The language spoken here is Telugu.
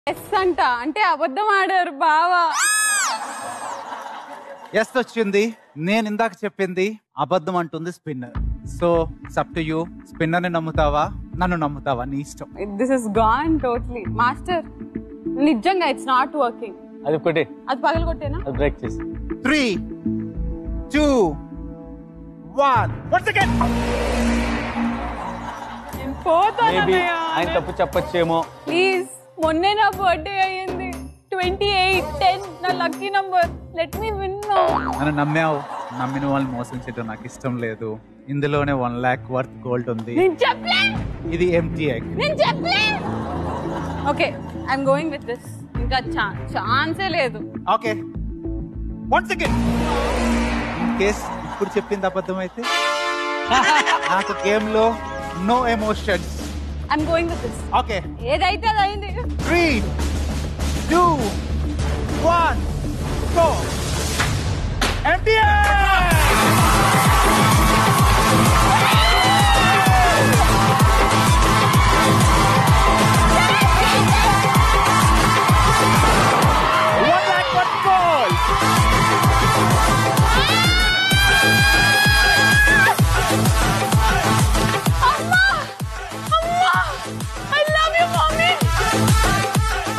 ఎస్ అంట అంటే అబద్ధం ఆడారు బావా ఎస్ వచ్చింది నేను ఇందాక చెప్పింది అబద్ధం అంటుంది spinner so up to you spinner ని నమ్ముతావా నన్ను నమ్ముతావా నీ ఇష్టం this is gone totally master నిజంగా ఇట్స్ నాట్ వర్కింగ్ అది ఒకటి అది పగలు కొట్టేనా అది బ్రేక్ చేసి three two one once again నేను పోతాను మేబీ ఆయన తప్పు చెప్పొచ్చేమో ప్లీజ్ మొన్నే నా బర్త్డే అయ్యింది ట్వంటీ ఎయిట్ టెన్ నా lucky number let me win నన్ను నమ్మావు నమ్మిన వాళ్ళని మోసం చేయడం నాకు ఇష్టం లేదు ఇందులోనే వన్ లాక్ వర్త్ గోల్డ్ ఉంది నేను చెప్పలే ఇది ఎంటీ నేను చెప్పలే okay I'm going with this ఇంకా ఛాన్సే లేదు okay once again in case ఇప్పుడు చెప్పింది అబద్ధం అయితే నాకు గేమ్ లో no emotions I'm going with this okay ఏదైతే అది అయింది త్రీ